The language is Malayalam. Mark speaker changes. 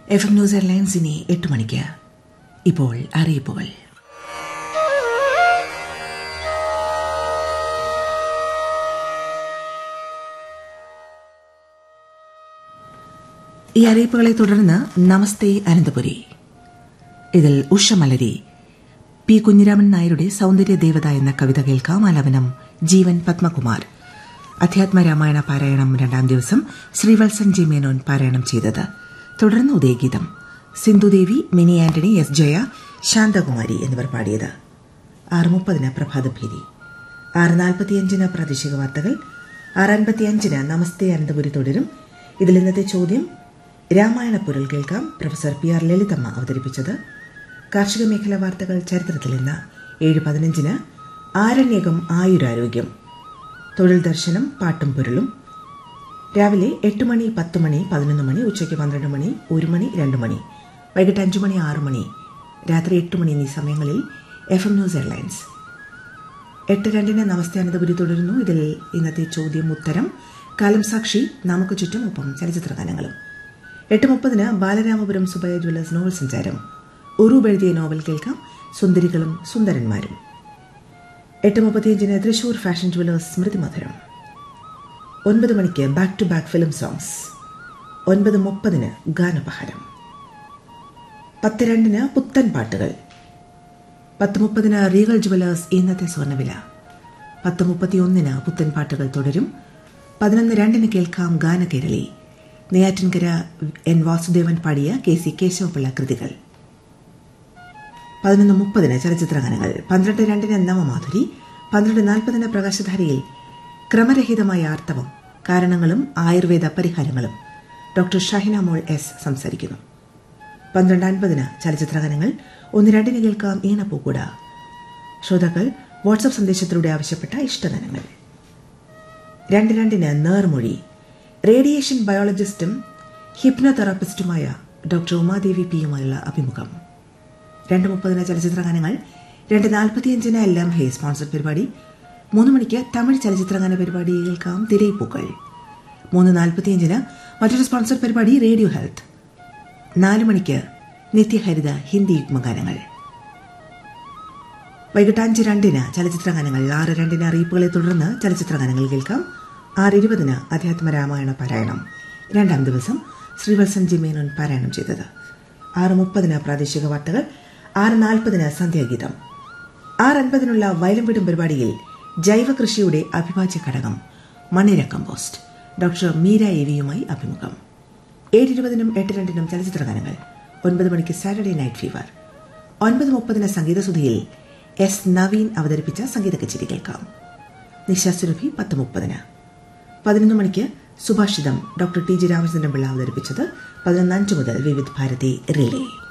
Speaker 1: എഫ് എം ന്യൂസ് എയർലൈൻസ് ഇനി എട്ട് മണിക്ക് ഇപ്പോൾ അറിയിപ്പുകൾ ഈ അറിയിപ്പുകളെ തുടർന്ന് നമസ്തേ അനന്തപുരി ഇതിൽ ഉഷമലരി പി കുഞ്ഞിരാമൻ നായരുടെ സൗന്ദര്യ ദേവത എന്ന കവിത കേൾക്കാം ആലപനം ജീവൻ പത്മകുമാർ അധ്യാത്മ രാമായണ പാരായണം രണ്ടാം ദിവസം ശ്രീവത്സൻ ജി മേനോൻ പാരായണം ചെയ്തത് തുടർന്ന് ഉദയഗീതം സിന്ധുദേവി മിനി ആന്റണി എസ് ജയ ശാന്തകുമാരി എന്നിവർ പാടിയത് ആറ് മുപ്പതിന് പ്രഭാതഭേരി ആറ് നാൽപ്പത്തിയഞ്ചിന് പ്രാദേശിക വാർത്തകൾ ആറ് അൻപത്തിയഞ്ചിന് നമസ്തേ അനന്തപുരി തുടരും ഇതിൽ ഇന്നത്തെ ചോദ്യം രാമായണ പൊരുൾ കേൾക്കാം പ്രൊഫസർ പി ആർ ലളിതമ്മ അവതരിപ്പിച്ചത് കാർഷിക മേഖലാ വാർത്തകൾ ചരിത്രത്തിൽ ഇന്ന് ഏഴ് പതിനഞ്ചിന് ആരണ്യകം ആയുരാരോഗ്യം തൊഴിൽ ദർശനം പാട്ടും പൊരുളും രാവിലെ എട്ട് മണി പത്ത് മണി പതിനൊന്ന് മണി ഉച്ചയ്ക്ക് പന്ത്രണ്ട് മണി ഒരു മണി രണ്ട് മണി വൈകിട്ട് അഞ്ച് മണി ആറ് മണി രാത്രി എട്ട് മണി എന്നീ സമയങ്ങളിൽ എഫ് എം ന്യൂസ് എയർലൈൻസ് എട്ട് രണ്ടിന് നമസ്തേ അനന്തപുരി തുടരുന്നു ഇതിൽ ഇന്നത്തെ ചോദ്യം ഉത്തരം കാലം സാക്ഷി നമുക്ക് ചുറ്റും ഒപ്പം ചലച്ചിത്ര ഗാനങ്ങളും എട്ട് മുപ്പതിന് ബാലരാമപുരം സുബയ ജ്വല്ലേഴ്സ് നോവൽ സഞ്ചാരം ഉറൂബ് എഴുതിയ നോവൽ കേൾക്കാം സുന്ദരികളും സുന്ദരന്മാരും എട്ട് മുപ്പത്തിയഞ്ചിന് തൃശൂർ ഫാഷൻ ജ്വല്ലേഴ്സ് സ്മൃതി മധുരം ഒൻപത് മണിക്ക് back to back film songs ഒൻപത് മുപ്പതിന് ഗാനപഹാരം പത്ത് രണ്ടിന് പുത്തൻ പാട്ടുകൾ പത്ത് മുപ്പതിന് റീഗൽ ജ്വല്ലേഴ്സ് ഇന്നത്തെ സ്വർണ്ണവില പത്ത് മുപ്പത്തിയൊന്നിന് പുത്തൻ പാട്ടുകൾ തുടരും പതിനൊന്ന് രണ്ടിന് കേൾക്കാം ഗാനകേരളി നെയ്യാറ്റിൻകര എൻ വാസുദേവൻ പാടിയ കെ സി കേശവപിള്ള കൃതികൾ പതിനൊന്ന് മുപ്പതിന് ചലച്ചിത്ര ഗാനങ്ങൾ പന്ത്രണ്ട് രണ്ടിന് നവമാധുരി പന്ത്രണ്ട് നാൽപ്പതിന് പ്രകാശധാരയിൽ ക്രമരഹിതമായ ആർത്തവം കാരണങ്ങളും ആയുർവേദ പരിഹാരങ്ങളും ഡോക്ടർ ഷാഹിന മോൾ എസ് സംസാരിക്കുന്നു പന്ത്രണ്ട് അൻപതിന് ചലച്ചിത്ര ഗാനങ്ങൾ ഒന്ന് രണ്ടിന് കേൾക്കാം ഈണപ്പൂക്കൂട ശ്രോതാക്കൾ വാട്സപ്പ് സന്ദേശത്തിലൂടെ ആവശ്യപ്പെട്ട ഇഷ്ടഗാനങ്ങൾ രണ്ട് രണ്ടിന് നേർമൊഴി റേഡിയേഷൻ ബയോളജിസ്റ്റും ഹിപ്നോതെറാപ്പിസ്റ്റുമായ ഡോക്ടർ ഉമാദേവി പിയുമായുള്ള അഭിമുഖം രണ്ട് മുപ്പതിന് ചലച്ചിത്ര ഗാനങ്ങൾ രണ്ട് നാൽപ്പത്തിയഞ്ചിന് എല്ലാം ഹേ സ്പോൺസർ പരിപാടി മൂന്ന് മണിക്ക് തമിഴ് ചലച്ചിത്രഗാന പരിപാടി കേൾക്കാം തിരയിപ്പൂക്കൾ മൂന്ന് നാൽപ്പത്തിയഞ്ചിന് മറ്റൊരു സ്പോൺസർ പരിപാടി റേഡിയോ ഹെൽത്ത് നാല് മണിക്ക് നിത്യഹരിത ഹിന്ദി യുഗ്മഗാനങ്ങൾ വൈകിട്ട് അഞ്ച് രണ്ടിന് ചലച്ചിത്ര ഗാനങ്ങൾ ആറ് രണ്ടിന് അറിയിപ്പുകളെ തുടർന്ന് ചലച്ചിത്ര ഗാനങ്ങൾ കേൾക്കാം ആറ് ഇരുപതിന് അധ്യാത്മ രാമായണ പാരായണം രണ്ടാം ദിവസം ശ്രീവത്സൻ ജി മേനോൻ പാരായണം ചെയ്തത് ആറ് മുപ്പതിന് പ്രാദേശിക വാർത്തകൾ ആറ് നാൽപ്പതിന് സന്ധ്യാഗീതം ആറ് അൻപതിനുള്ള വയലും വീടും പരിപാടിയിൽ ജൈവ കൃഷിയുടെ അവിഭാജ്യ ഘടകം മണ്ണിര കമ്പോസ്റ്റ് ഡോക്ടർ മീര എവിയുമായി അഭിമുഖം ഏഴ് ഇരുപതിനും എട്ട് രണ്ടിനും ചലച്ചിത്ര ഗാനങ്ങൾ ഒൻപത് മണിക്ക് സാറ്റർഡേ നൈറ്റ് ഫീവർ ഒൻപത് മുപ്പതിന് സംഗീതസുധിയിൽ എസ് നവീൻ അവതരിപ്പിച്ച സംഗീത കച്ചേരി കേൾക്കാം നിശാസുരഭി പത്ത് മുപ്പതിന് പതിനൊന്ന് മണിക്ക് Subhashitham doctor T G Ramachandran Pillai അവതരിപ്പിച്ചത് പതിനൊന്ന് അഞ്ച് മുതൽ വിവിധ് ഭാരതി റിലേ